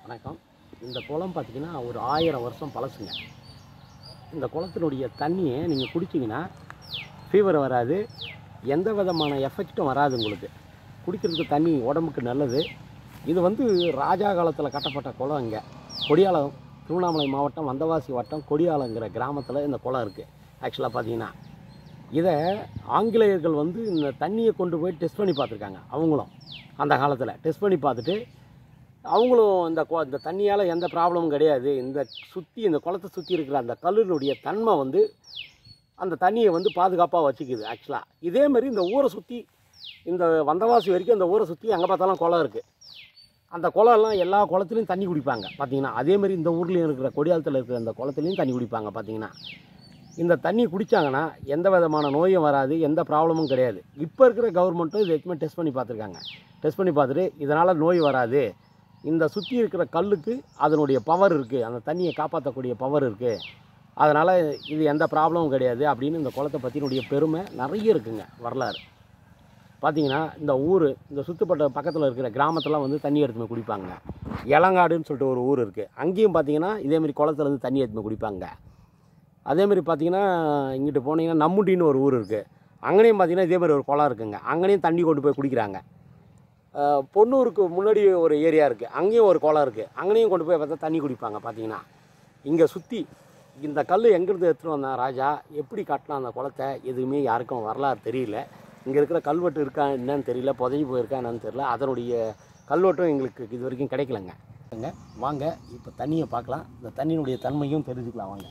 வணக்கம் இந்த குளம் பார்த்தீங்கன்னா ஒரு ஆயிரம் வருஷம் பழசுங்க இந்த குளத்தினுடைய தண்ணியை நீங்கள் குடிச்சிங்கன்னா ஃபீவர் வராது எந்த விதமான எஃபெக்ட்டும் வராது உங்களுக்கு குடிக்கிறதுக்கு தண்ணி உடம்புக்கு நல்லது இது வந்து ராஜா காலத்தில் கட்டப்பட்ட குளம் இங்கே கொடியாலம் திருவண்ணாமலை மாவட்டம் வந்தவாசி வட்டம் கொடியாலங்கிற கிராமத்தில் இந்த குளம் இருக்குது ஆக்சுவலாக பார்த்தீங்கன்னா இதை ஆங்கிலேயர்கள் வந்து இந்த தண்ணியை கொண்டு போய் டெஸ்ட் பண்ணி பார்த்துருக்காங்க அவங்களும் அந்த காலத்தில் டெஸ்ட் பண்ணி பார்த்துட்டு அவங்களும் இந்த கொ- இந்த தண்ணியால் எந்த ப்ராப்ளமும் கிடையாது இந்த சுற்றி இந்த குளத்தை சுற்றி இருக்கிற அந்த கல்லினுடைய தன்மை வந்து அந்த தண்ணியை வந்து பாதுகாப்பாக வச்சுக்குது ஆக்சுவலாக இதே மாதிரி இந்த ஊரை சுற்றி இந்த வந்தவாசி வரைக்கும் இந்த ஊரை சுற்றி எங்கே பார்த்தாலும் குளம் இருக்குது அந்த குளம்லாம் எல்லா குளத்துலையும் தண்ணி குடிப்பாங்க பார்த்தீங்கன்னா அதே மாதிரி இந்த ஊர்லேயும் இருக்கிற கொடியாலத்தில் இருக்கிற இந்த குளத்துலையும் தண்ணி குடிப்பாங்க பார்த்தீங்கன்னா இந்த தண்ணி குடித்தாங்கன்னா எந்த விதமான நோயும் வராது எந்த ப்ராப்ளமும் கிடையாது இப்போ இருக்கிற கவர்மெண்ட்டும் இது எதுவுமே டெஸ்ட் பண்ணி பார்த்துருக்காங்க டெஸ்ட் பண்ணி பார்த்துட்டு இதனால் நோய் வராது இந்த சுற்றி இருக்கிற கல்லுக்கு அதனுடைய பவர் இருக்குது அந்த தண்ணியை காப்பாற்றக்கூடிய பவர் இருக்குது அதனால் இது எந்த ப்ராப்ளமும் கிடையாது அப்படின்னு இந்த குளத்தை பற்றினுடைய பெருமை நிறைய இருக்குங்க வரலாறு பார்த்தீங்கன்னா இந்த ஊர் இந்த சுற்றுப்பட்ட பக்கத்தில் இருக்கிற கிராமத்துலாம் வந்து தண்ணி எடுத்துன்னு போய் குடிப்பாங்க இளங்காடுன்னு சொல்லிட்டு ஒரு ஊர் இருக்குது அங்கேயும் பார்த்தீங்கன்னா இதேமாரி குளத்துல இருந்து தண்ணி எடுத்துன்னு போய் குடிப்பாங்க அதேமாரி பார்த்தீங்கன்னா இங்கிட்டு போனீங்கன்னா நம்முண்டின்னு ஒரு ஊர் இருக்குது அங்கேயும் பார்த்தீங்கன்னா இதே மாதிரி ஒரு குளம் இருக்குங்க அங்கேயும் தண்ணி கொண்டு போய் குடிக்கிறாங்க அஹ் பொன்னூருக்கு முன்னாடி ஒரு ஏரியா இருக்குது அங்கேயும் ஒரு குளம் இருக்குது அங்கேயும் கொண்டு போய் பார்த்தா தண்ணி குடிப்பாங்க பார்த்தீங்கன்னா இங்கே சுற்றி இந்த கல் எங்கேருந்து எடுத்துகிட்டு வந்தான் ராஜா எப்படி கட்டினான் அந்த குளத்தை எதுவுமே யாருக்கும் வரலாறு தெரியல இங்கே இருக்கிற கல்வெட்டு இருக்கா என்னன்னு தெரியல புதைஞ்சி போயிருக்கா என்னன்னு தெரியல அதனுடைய கல்வெட்டும் எங்களுக்கு இது வரைக்கும் கிடைக்கலங்க வாங்க, வாங்க இப்போ தண்ணியை பார்க்கலாம் இந்த தண்ணியினுடைய தன்மையும் தெரிஞ்சுக்கலாம் வாங்க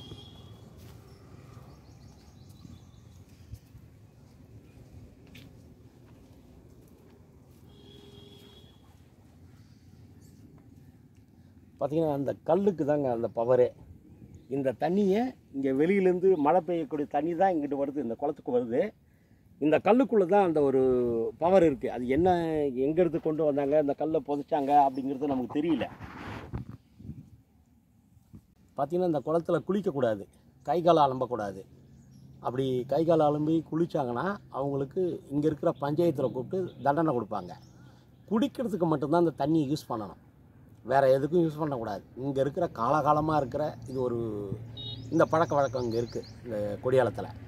பார்த்தீங்கன்னா அந்த கல்லுக்கு தாங்க அந்த பவரே இந்த தண்ணியை இங்கே வெளியிலேருந்து மழை பெய்யக்கூடிய தண்ணி தான் இங்கிட்டு வருது இந்த குளத்துக்கு வருது இந்த கல்லுக்குள்ளே தான் அந்த ஒரு பவர் இருக்குது அது என்ன எங்கேருந்து கொண்டு வந்தாங்க இந்த கல்லை புதைச்சாங்க அப்படிங்கிறது நமக்கு தெரியல பார்த்தீங்கன்னா இந்த குளத்துல குளிக்கக்கூடாது கை கால் அலம்பக்கூடாது அப்படி கை கால் அலம்பி குளிச்சாங்கன்னா அவங்களுக்கு இங்கே இருக்கிற பஞ்சாயத்தில் கூப்பிட்டு தண்டனை கொடுப்பாங்க குடிக்கிறதுக்கு மட்டும்தான் இந்த தண்ணியை யூஸ் பண்ணணும் வேறு எதுக்கும் யூஸ் பண்ணக்கூடாது இங்கே இருக்கிற காலகாலமாக இருக்கிற இது ஒரு இந்த பழக்க வழக்கம் இங்கே இருக்குது இந்த கொடியாலத்தில்